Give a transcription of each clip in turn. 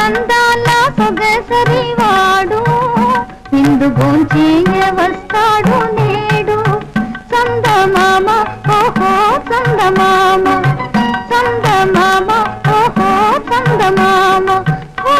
అందాల సొగసరి వాడు ఇందు భోంచేయ వస్తాడు నేడు చందమామ ఓహో చందమామ చందమామ ఓహో చందమామ ఓ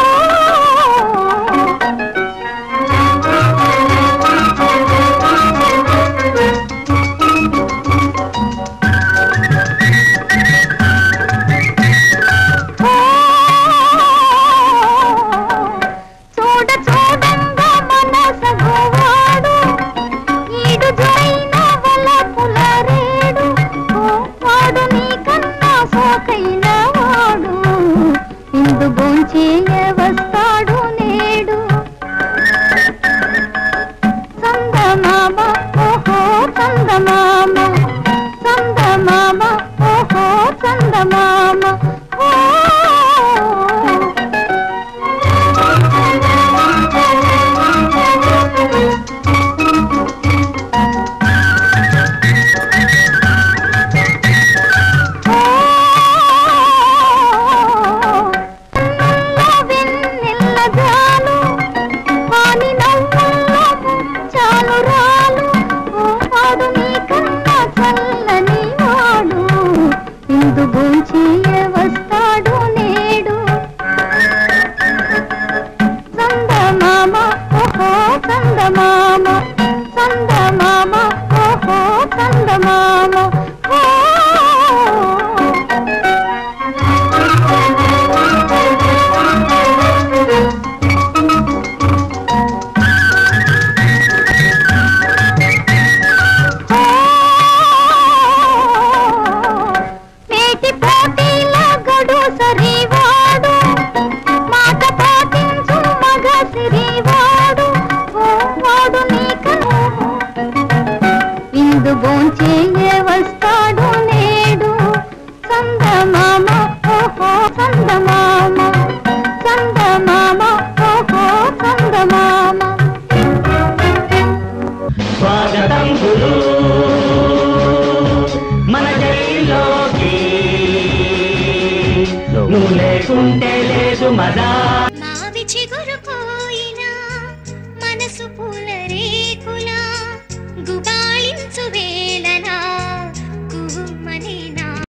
చూడ చూడంగా మనసగోవాడు ఈడు జైన వలపుల రేడు ఓ వాడు నీకన్నా సోకైన వాడు ఇందు భోంచేయ వస్తాడు నేడు చందమామ ఓహో చందమామ చందమామ ఓహో చందమామ ఓ వెన్నెల్ల జాలు వాని నవ్వుల్లో చాలు రాలు ఓ వాడు నీకన్నా చల్లని వాడు ఇందు భోంచేయ వస్తాడు నేడు చందమామ ఓహో చందమామ చందమామ ఓహో చందమామ ఓ మేటి పోటీల గడు సరివాడు మాట పాటించు మగ సిరివాడు ఓ వాడు నీకను ఇందు భోంచేయ వస్తాడు నేడు చందమామ ఓహో చందమామ చందమామ ఓహో చందమామ స్వాగతం గురు మన జైల్లోకి నువ్వు లేకుంటే లేదు మదా మావి చిగురు పోయినా మనసు పూల